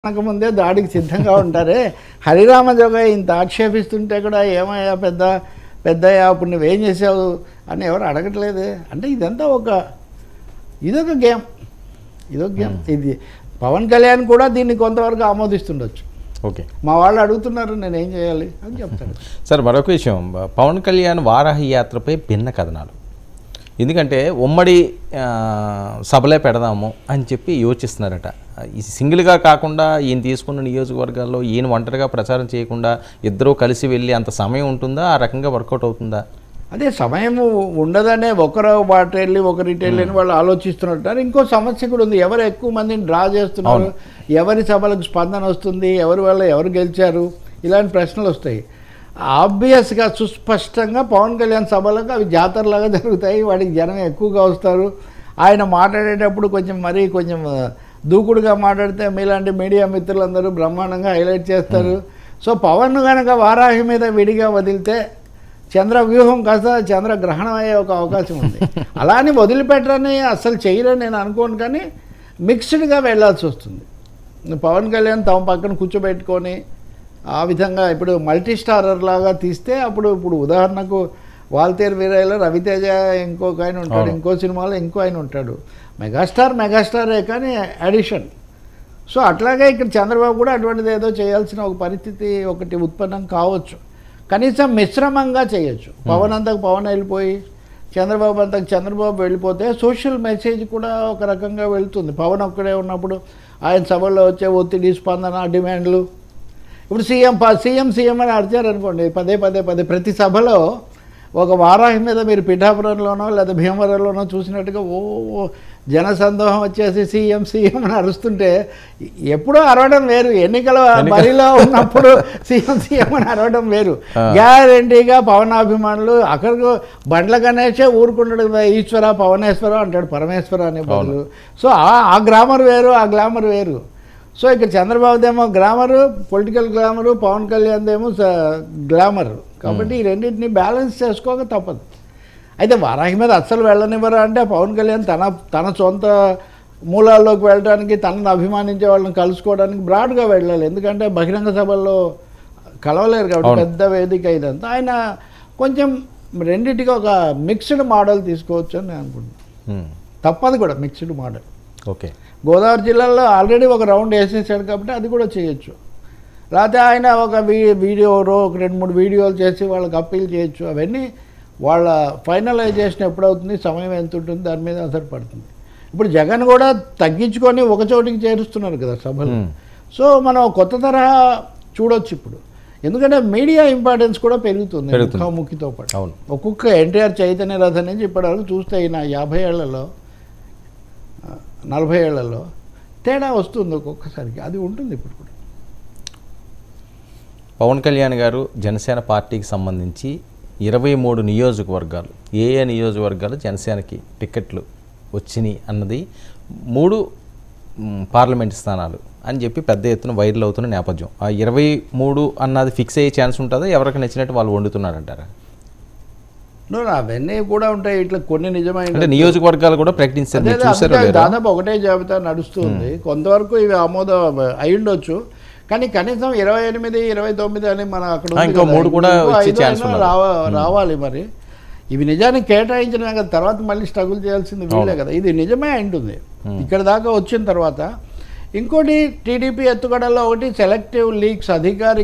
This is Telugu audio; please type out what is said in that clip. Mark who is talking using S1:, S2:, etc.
S1: ముందే దాడికి సిద్ధంగా ఉంటారే హరిరామ జోగ ఇంత ఆక్షేపిస్తుంటే కూడా ఏమయ్యా పెద్ద పెద్దయ్యా అప్పుడు నువ్వేం చేసావు అని ఎవరు అడగట్లేదే అంటే ఇదంతా ఒక ఇదొక గేమ్ ఇదొక గేమ్ ఇది పవన్ కళ్యాణ్ కూడా దీన్ని కొంతవరకు ఆమోదిస్తుండొచ్చు
S2: ఓకే
S1: మా వాళ్ళు అడుగుతున్నారు నేను ఏం చేయాలి అని చెప్తాడు
S2: సార్ మరొక విషయం పవన్ కళ్యాణ్ వారాహి యాత్రపై భిన్న కథనాలు ఎందుకంటే ఉమ్మడి ఆ, సభలే పెడదాము అని చెప్పి యోచిస్తున్నారట ఈ సింగిల్గా కాకుండా ఈయన తీసుకున్న నియోజకవర్గాల్లో ఈయన ఒంటరిగా ప్రచారం చేయకుండా ఇద్దరూ కలిసి వెళ్ళి అంత సమయం ఉంటుందా ఆ రకంగా వర్కౌట్ అవుతుందా
S1: అదే సమయం ఉండదనే ఒకరు వాటి వెళ్ళి ఒకరిటి వెళ్ళి అని వాళ్ళు ఆలోచిస్తున్నట్టు ఇంకో సమస్య కూడా ఉంది ఎవరు ఎక్కువ మందిని డ్రా చేస్తున్నారు ఎవరి సభలకు స్పందన వస్తుంది ఎవరి వల్ల ఎవరు గెలిచారు ఇలాంటి ప్రశ్నలు వస్తాయి ఆబ్వియస్గా సుస్పష్టంగా పవన్ కళ్యాణ్ సభలకు అవి జాతరలాగా జరుగుతాయి వాడికి జనం ఎక్కువగా వస్తారు ఆయన మాట్లాడేటప్పుడు కొంచెం మరీ కొంచెం ఆ, దూకుడుగా మాట్లాడితే మీలాంటి మీడియా మిత్రులందరూ బ్రహ్మాండంగా హైలైట్ చేస్తారు సో పవన్ కనుక వారాహి మీద విడిగా వదిలితే చంద్ర వ్యూహం కాస్త చంద్రగ్రహణం అయ్యే ఒక అవకాశం ఉంది అలా అని వదిలిపెట్టరని అస్సలు చేయరని నేను అనుకోను కానీ మిక్స్డ్గా వెళ్ళాల్సి వస్తుంది పవన్ కళ్యాణ్ తమ పక్కన కూర్చోబెట్టుకొని ఆ విధంగా ఇప్పుడు మల్టీ స్టారర్ లాగా తీస్తే అప్పుడు ఇప్పుడు ఉదాహరణకు వాల్తేరు వీరయ్యలో రవితేజ ఇంకొక ఆయన ఉంటాడు
S2: అవును.
S1: ఇంకో సినిమాలో ఇంకో ఆయన ఉంటాడు మెగాస్టార్ మెగాస్టారే కానీ అడిషన్ సో అట్లాగే ఇక్కడ చంద్రబాబు కూడా అటువంటిది ఏదో చేయాల్సిన ఒక పరిస్థితి ఒకటి ఉత్పన్నం కావచ్చు కనీసం మిశ్రమంగా చేయొచ్చు పవన్ అంతకు పవన్ వెళ్ళిపోయి చంద్రబాబు అంతకు చంద్రబాబు వెళ్ళిపోతే సోషల్ మెసేజ్ కూడా ఒక రకంగా వెళ్తుంది పవన్ ఒక్కడే ఉన్నప్పుడు ఆయన సభల్లో వచ్చే ఒత్తిడి స్పందన డిమాండ్లు ఇప్పుడు సీఎం ప- సీఎం సీఎం అని అడిచారనుకోండి పదే పదే పదే ప్రతి సభలో ఒక వారాహి మీద మీరు పిఠాపురంలోనో లేదా భీమవరంలోనో చూసినట్టుగా ఓ ఓ జనసందోహం వచ్చేసి సీఎం సీఎం అని అరుస్తుంటే ఎప్పుడో అరవడం వేరు ఎన్నికల బరిలో ఉన్నప్పుడు సీఎం సీఎం అని అరవడం వేరు
S2: ఆ.
S1: గ్యారంటీగా పవనాభిమానులు అక్కడికి బండ్ల గణేషే ఊరుకుంటాడు కదా, ఈశ్వర పవనేశ్వర అంటాడు పరమేశ్వర అనే బదులు సో ఆ- ఆ గ్రామర్ వేరు ఆ గ్లామర్ వేరు సో ఇక్కడ చంద్రబాబుదేమో గ్లామరు పొలిటికల్ గ్లామరు పవన్ కళ్యాణ్దేమో గ్లామర్ కాబట్టి ఈ రెండింటిని బ్యాలెన్స్ చేసుకోక తప్పదు అయితే వారాహి మీద అస్సలు వెళ్ళనివ్వరు అంటే పవన్ కళ్యాణ్ తన తన సొంత మూలాల్లోకి వెళ్ళడానికి తనను అభిమానించే వాళ్ళని కలుసుకోవడానికి బ్రాడ్గా వెళ్ళాలి ఎందుకంటే బహిరంగ సభల్లో కలవలేరు కాబట్టి
S2: అవును.
S1: పెద్ద వేదిక ఇదంతా ఆయన కొంచెం రెండింటికి ఒక మిక్స్డ్ మోడల్ తీసుకోవచ్చు అని నేను అనుకుంటున్నాను
S2: ఉమ్,
S1: తప్పదు కూడా మిక్స్డ్ మోడల్
S2: ఓకే
S1: గోదావరి జిల్లాలో ఆల్రెడీ ఒక రౌండ్ వేసేసాడు కాబట్టి అది కూడా చేయొచ్చు లేకపోతే ఆయన ఒక వీ వీడియోలో ఒక రెండు మూడు వీడియోలు చేసి వాళ్ళకి అప్పీల్ చేయొచ్చు అవన్నీ వాళ్ళ ఫైనలైజేషన్ ఎప్పుడవుతుంది సమయం ఎంత ఉంటుంది దాని మీద ఆధారపడుతుంది ఇప్పుడు జగన్ కూడా తగ్గించుకొని ఒక చోటికి చేరుస్తున్నారు కదా సభలు
S2: Hmm.
S1: సో మనం కొత్త తరహా చూడొచ్చు ఇప్పుడు ఎందుకంటే మీడియా ఇంపార్టెన్స్ కూడా పెరుగుతుంది
S2: పెరుగుతుంది.
S1: ముఖాముఖితో పాటు
S2: అవును
S1: ఒక్కొక్క ఎన్టీఆర్ చైతన్య రథ నుంచి ఇప్పటివరకు చూస్తే ఈయన యాభై ఏళ్లలో ఆ, నలభై ఏళ్లలో తేడా వస్తుంది ఒక్కొక్కసారికి అది ఉంటుంది ఇప్పుడు కూడా
S2: పవన్ కళ్యాణ్ గారు జనసేన పార్టీకి సంబంధించి ఇరవై మూడు నియోజకవర్గాలు ఏ ఏ నియోజకవర్గాలు జనసేనకి టికెట్లు వచ్చినాయి అన్నది మూడు మ్, పార్లమెంట్ స్థానాలు అని చెప్పి పెద్ద ఎత్తున వైరల్ అవుతున్న నేపథ్యం ఆ ఇరవై మూడు అన్నది ఫిక్స్ అయ్యే ఛాన్స్ ఉంటుందా ఎవరికి నచ్చినట్టు వాళ్ళు వండుతున్నారంటారా
S1: No, no, అవన్నీ కూడా ఉంటాయి ఇట్లా కొన్ని నిజమైన
S2: అంటే నియోజకవర్గాలు కూడా ప్రకటించారు
S1: అదే
S2: మీరు
S1: అదే
S2: చూసారో
S1: అందుకే
S2: లేదో?
S1: దాదాపు ఒకటే జాబితా నడుస్తుంది కొంతవరకు ఇవి ఆమోద అయి ఉండొచ్చు కానీ కనీసం ఇరవై ఎనిమిది ఇరవై తొమ్మిది అని మన అక్కడ ఉంది
S2: ఇంకో
S1: కదా,
S2: మూడు కూడా
S1: ఇంకో
S2: వచ్చే
S1: ఐదు
S2: ఛాన్స్
S1: అయినా
S2: ఉన్నది.
S1: రావ- రావాలి మరి ఇవి నిజానికి కేటాయించిన కదా తర్వాత మళ్ళీ స్ట్రగుల్ చేయాల్సింది వీళ్ళే కదా ఇది నిజమే అయింటుంది ఇక్కడ దాకా వచ్చిన తర్వాత ఇంకోటి టీడీపీ ఎత్తుగడలో ఒకటి సెలెక్టివ్ లీక్స్ అధికారి